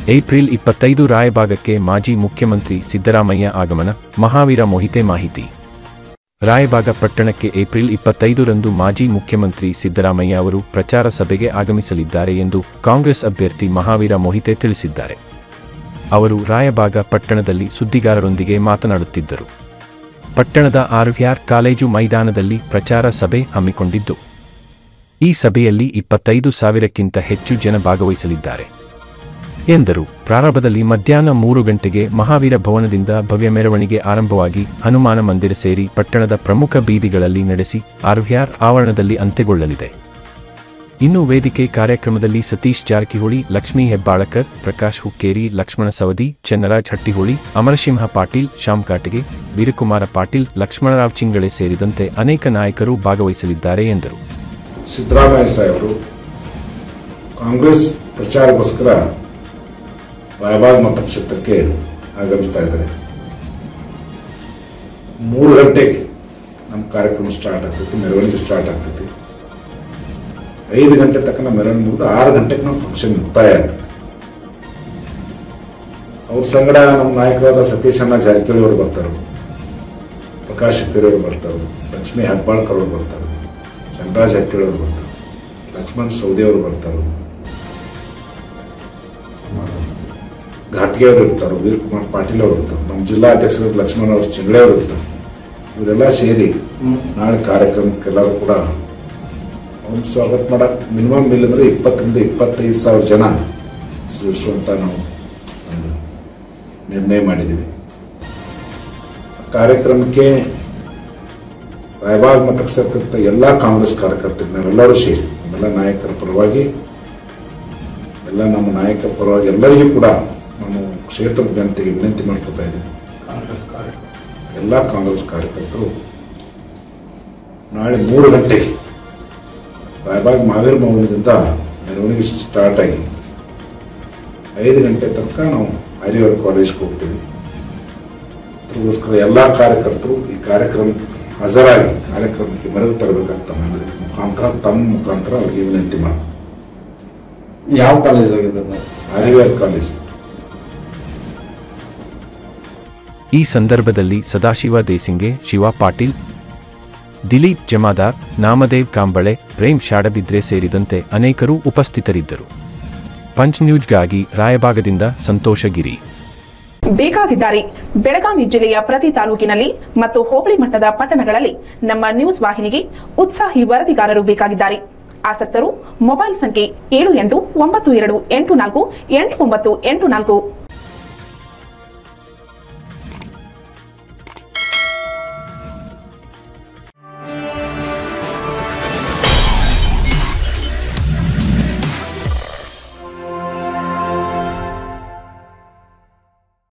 April ಇಪ್ಪತ್ತೈದು ರಾಯಬಾಗಕ್ಕೆ ಮಾಜಿ ಮುಖ್ಯಮಂತ್ರಿ ಸಿದ್ದರಾಮಯ್ಯ ಆಗಮನ ಮಹಾವೀರ ಮೋಹಿತೆ ಮಾಹಿತಿ ರಾಯಬಾಗ ಪಟ್ಟಣಕ್ಕೆ ಏಪ್ರಿಲ್ ಇಪ್ಪತ್ತೈದರಂದು ಮಾಜಿ ಮುಖ್ಯಮಂತ್ರಿ ಸಿದ್ದರಾಮಯ್ಯ ಅವರು ಪ್ರಚಾರ ಸಭೆಗೆ ಆಗಮಿಸಲಿದ್ದಾರೆ ಎಂದು ಕಾಂಗ್ರೆಸ್ ಅಭ್ಯರ್ಥಿ ಮಹಾವೀರ ಮೋಹಿತೆ ತಿಳಿಸಿದ್ದಾರೆ ಅವರು ರಾಯಬಾಗ ಪಟ್ಟಣದಲ್ಲಿ ಸುದ್ದಿಗಾರರೊಂದಿಗೆ ಮಾತನಾಡುತ್ತಿದ್ದರು ಪಟ್ಟಣದ ಆರ್ವ್ಯಾರ್ ಕಾಲೇಜು ಮೈದಾನದಲ್ಲಿ ಪ್ರಚಾರ ಸಭೆ ಹಮ್ಮಿಕೊಂಡಿದ್ದು ಈ ಸಭೆಯಲ್ಲಿ ಇಪ್ಪತ್ತೈದು ಸಾವಿರಕ್ಕಿಂತ ಹೆಚ್ಚು ಜನ ಭಾಗವಹಿಸಲಿದ್ದಾರೆ ಎಂದರು ಪ್ರಾರಂಭದಲ್ಲಿ ಮಧ್ಯಾಹ್ನ ಮೂರು ಗಂಟೆಗೆ ಮಹಾವೀರ ಭವನದಿಂದ ಭವ್ಯ ಮೆರವಣಿಗೆ ಆರಂಭವಾಗಿ ಹನುಮಾನ ಮಂದಿರ ಸೇರಿ ಪಟ್ಟಣದ ಪ್ರಮುಖ ಬೀದಿಗಳಲ್ಲಿ ನಡೆಸಿ ಆರ್ವ್ಯಾರ್ ಆವರಣದಲ್ಲಿ ಅಂತ್ಯಗೊಳ್ಳಲಿದೆ ಇನ್ನು ವೇದಿಕೆ ಕಾರ್ಯಕ್ರಮದಲ್ಲಿ ಸತೀಶ್ ಜಾರಕಿಹೊಳಿ ಲಕ್ಷ್ಮೀ ಹೆಬ್ಬಾಳಕರ್ ಪ್ರಕಾಶ್ ಹುಕ್ಕೇರಿ ಲಕ್ಷ್ಮಣ ಸವದಿ ಚೆನ್ನರಾಜ್ ಹಟ್ಟಿಹೊಳಿ ಅಮರಸಿಂಹ ಪಾಟೀಲ್ ಶ್ಯಾಮ್ ಕಾಟಗೆ ವೀರಕುಮಾರ ಪಾಟೀಲ್ ಲಕ್ಷ್ಮಣರಾವ್ ಚಿಂಗಳೆ ಸೇರಿದಂತೆ ಅನೇಕ ನಾಯಕರು ಭಾಗವಹಿಸಲಿದ್ದಾರೆ ಎಂದರು ಸಿದ್ದರಾಮಯ್ಯ ಸಾಹೇಬರು ಕಾಂಗ್ರೆಸ್ ಪ್ರಚಾರಕ್ಕೋಸ್ಕರ ರಾಯಬಾಗ್ ಮತಕ್ಷೇತ್ರಕ್ಕೆ ಆಗಮಿಸ್ತಾ ಇದ್ದಾರೆ ಮೂರು ಗಂಟೆಗೆ ನಮ್ಮ ಕಾರ್ಯಕ್ರಮ ಸ್ಟಾರ್ಟ್ ಆಗ್ತೈತಿ ಮೆರವಣಿಗೆ ಸ್ಟಾರ್ಟ್ ಆಗ್ತೈತಿ ಐದು ಗಂಟೆ ತನಕ ನಮ್ಮ ಮೆರವಣಿಗೆ ಮುಗಿದು ಆರು ಗಂಟೆಗೆ ನಮ್ಮ ಫಂಕ್ಷನ್ ಮುಕ್ತಾಯ ಆಗ್ತದೆ ಅವ್ರ ಸಂಗಡ ನಮ್ಮ ನಾಯಕರಾದ ಸತೀಶ್ ಅಣ್ಣ ಜಾರಕಿಹೊಳಿ ಅವರು ಬರ್ತಾರೆ ಪ್ರಕಾಶ್ ಹುಕ್ಕೇರಿ ಅವರು ಬರ್ತಾರೆ ಲಕ್ಷ್ಮೀ ಹೆಬ್ಬಾಳ್ಕರ್ ಅವರು ಬರ್ತಾರೆ ಚಂದ್ರಾಜ್ ಹಟ್ಟಿಳಿ ಅವರು ಬರ್ತಾರೆ ಲಕ್ಷ್ಮಣ್ ಸೌದಿ ಅವರು ಬರ್ತಾರೆ ಘಾಟ್ಗೆ ಅವರು ಇರ್ತಾರೆ ವೀರಕುಮಾರ್ ಪಾಟೀಲ್ ಅವರು ಇರ್ತಾರೆ ನಮ್ಮ ಜಿಲ್ಲಾ ಅಧ್ಯಕ್ಷರು ಲಕ್ಷ್ಮಣ್ ಅವರು ಚಿಂಗ್ಳೆ ಅವರು ಇರ್ತಾರೆ ಇವರೆಲ್ಲ ಸೇರಿ ನಾಳೆ ಕಾರ್ಯಕ್ರಮಕ್ಕೆಲ್ಲರೂ ಕೂಡ ಅವ್ನ ಸ್ವಾಗತ ಮಾಡಕ್ ಮಿನಿಮಮ್ ಇಲ್ಲಂದ್ರೆ ಇಪ್ಪತ್ತರಿಂದ ಇಪ್ಪತ್ತೈದು ಸಾವಿರ ಜನ ಸೇರಿಸುವಂತ ನಾವು ಒಂದು ನಿರ್ಣಯ ಮಾಡಿದ್ದೀವಿ ಕಾರ್ಯಕ್ರಮಕ್ಕೆ ರಾಯಬಾಗ್ ಮತಕ್ಷೇತ್ರದ ಎಲ್ಲ ಕಾಂಗ್ರೆಸ್ ಕಾರ್ಯಕರ್ತರು ನಾವೆಲ್ಲರೂ ಸೇರಿ ನಮ್ಮೆಲ್ಲ ನಾಯಕರ ಪರವಾಗಿ ಎಲ್ಲ ನಮ್ಮ ನಾಯಕರ ಪರವಾಗಿ ಎಲ್ಲರಿಗೂ ಕೂಡ ನಾನು ಕ್ಷೇತ್ರದ ಜನತೆಗೆ ವಿನಂತಿ ಮಾಡ್ಕೊತಾ ಇದ್ದೀನಿ ಎಲ್ಲ ಕಾಂಗ್ರೆಸ್ ಕಾರ್ಯಕರ್ತರು ನಾಳೆ ಮೂರು ಗಂಟೆಗೆ ರಾಯಬಾಗ್ ಮಹಾವೀರ ಭವನದಿಂದ ಮೆರವಣಿಗೆ ಸ್ಟಾರ್ಟ್ ಆಗಿ ಐದು ಗಂಟೆ ತನಕ ನಾವು ಹರಿಹರ ಕಾಲೇಜ್ಗೆ ಹೋಗ್ತೀವಿ ಅದಕ್ಕೋಸ್ಕರ ಎಲ್ಲ ಕಾರ್ಯಕರ್ತರು ಈ ಕಾರ್ಯಕ್ರಮ ಹಾಜರಾಗಿ ಕಾರ್ಯಕ್ರಮಕ್ಕೆ ಮೆರಗು ತರಬೇಕಂತ ನನ್ನ ಮುಖಾಂತರ ತಮ್ಮ ಮುಖಾಂತರ ಅವರಿಗೆ ವಿನಂತಿ ಮಾಡಿ ಯಾವ ಕಾಲೇಜ್ ಆಗಿದೆ ಹರಿಹರ ಕಾಲೇಜ್ ಈ ಸಂದರ್ಭದಲ್ಲಿ ಸದಾಶಿವ ದೇಸಿಂಗೆ ಶಿವ ಪಾಟೀಲ್ ದಿಲೀಪ್ ಜಮಾದಾರ್ ನಾಮದೇವ್ ಕಾಂಬಳೆ ಪ್ರೇಮ್ ಶಾಡಬಿದ್ರೆ ಸೇರಿದಂತೆ ಅನೇಕರು ಉಪಸ್ಥಿತರಿದ್ದರು ಪಂಚ್ ನ್ಯೂಸ್ಗಾಗಿ ರಾಯಭಾಗದಿಂದ ಸಂತೋಷಗಿರಿ ಬೇಕಾಗಿದ್ದಾರೆ ಬೆಳಗಾವಿ ಜಿಲ್ಲೆಯ ಪ್ರತಿ ತಾಲೂಕಿನಲ್ಲಿ ಮತ್ತು ಹೋಬಳಿ ಮಟ್ಟದ ಪಟ್ಟಣಗಳಲ್ಲಿ ನಮ್ಮ ನ್ಯೂಸ್ ವಾಹಿನಿಗೆ ಉತ್ಸಾಹಿ ವರದಿಗಾರರು ಬೇಕಾಗಿದ್ದಾರೆ ಆಸಕ್ತರು ಮೊಬೈಲ್ ಸಂಖ್ಯೆ ಏಳು ಎಂಟು ಒಂಬತ್ತು ಎರಡು ಎಂಟು ನಾಲ್ಕು ಎಂಟು ಒಂಬತ್ತು ಎಂಟು ನಾಲ್ಕು